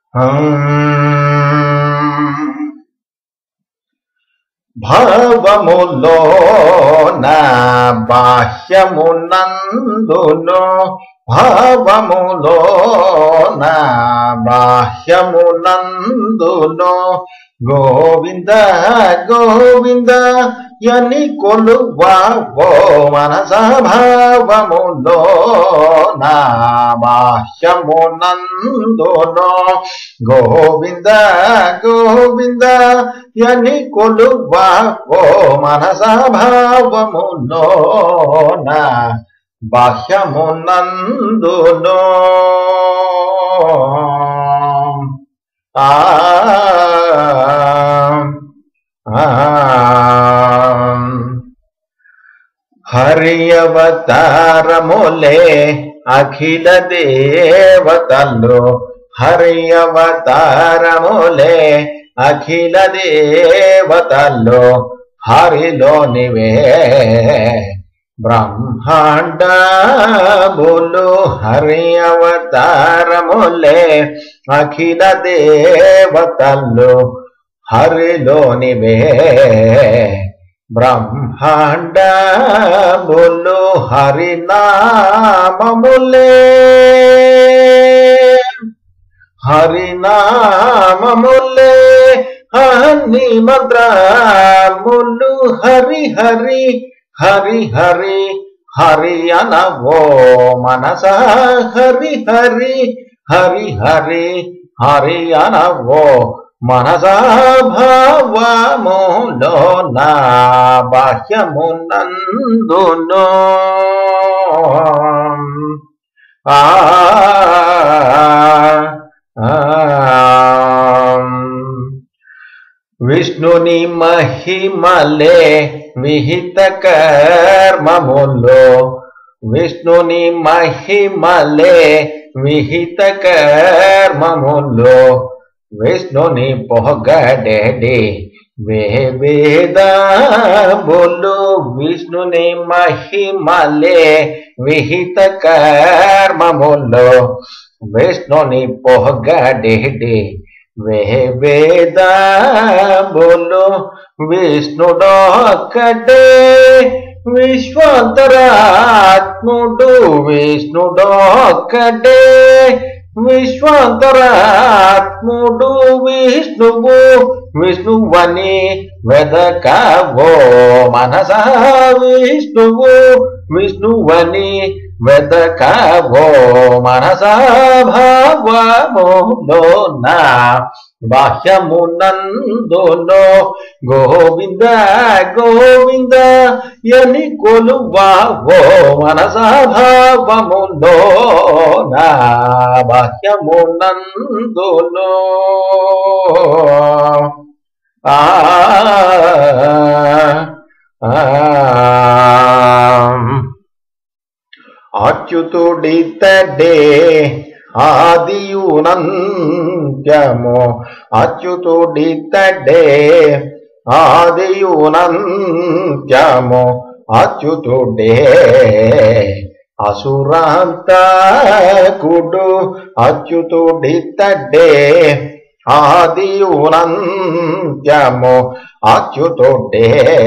భావములో నా బాహ్యమునందును భావములో నా బాహ్యమునందును గోవింద గోవింద యని కొలువా ఓ మనస భావములో నా బాహ్యమునందును గోవింద గోవింద యని కొలువా ఓ మనస భావములో నా బాహ్యమునందును ఆ ఆ హరియవతారములే అఖిల దేవతల్లో హరియవతారములే అఖిల దేవతల్లో హరిలోనివే బ్రహ్మాండ బోలు హరి అవతారములే అఖిల దేవతల్లో హరిలోనివే బ్రహ్మాండ బోలు హరినామములే హరినామములే అన్ని మంత్రములు హరి హరి హరి హరి హరి అనవో మనస హరి హరి హరి హరి హరి అనవో మనస భావములో నా బాహ్యమునందును ఆ విష్ణుని మహిమలే విహిత కర్మములో విష్ణుని మహిమలే విహిత కర్మములో విష్ణుని పొగడెడి వే వేద బోలు విష్ణుని మహిమలే విహిత కర్మములో విష్ణుని పొగడెడి వే వేద బోలు విష్ణుడొక్కడే విశ్వాంతరాత్ముడు విష్ణుడొక్కడే విశ్వాంతరాత్ముడు విష్ణువు విష్ణువని వెదకవో మనస విష్ణువు విష్ణువని వెదకవో మనస భావములో నా బాహ్యమునందులో గోవింద గోవింద యని కొలువావో మనస భావములో నా బాహ్యమునందులో ఆ అచ్యుతుడితడే ఆదియునంత్యము అచ్యుతుడితడే ఆదియునంత్యము అచ్యుతుడే అసురాంతకుడు అచ్యుతుడితడే ఆదియునంత్యము అచ్యుతుడే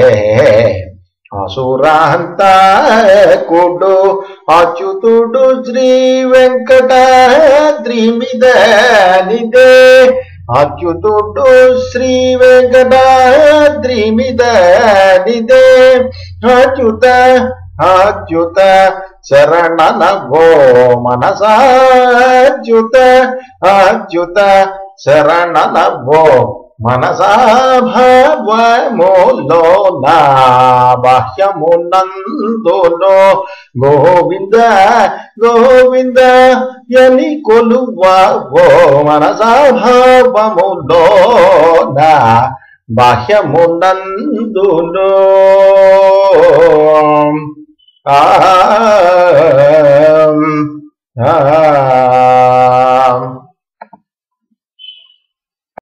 అసురాంతకుడు అచ్యుతుడు శ్రీ వెంకటాద్రి మీద నిదే అచ్యుతుడు శ్రీ వెంకటాద్రి మీద నిదే అచ్యుత అచ్యుత శరణనవో మనసాచ్యుత అచ్యుత శరణనవో మనసా భావములో నా బాహ్యమునందులో గోవింద గోవింద యని కొలువా ఓ మనసా భావములో నా బాహ్యమునందులో ఆ ఆ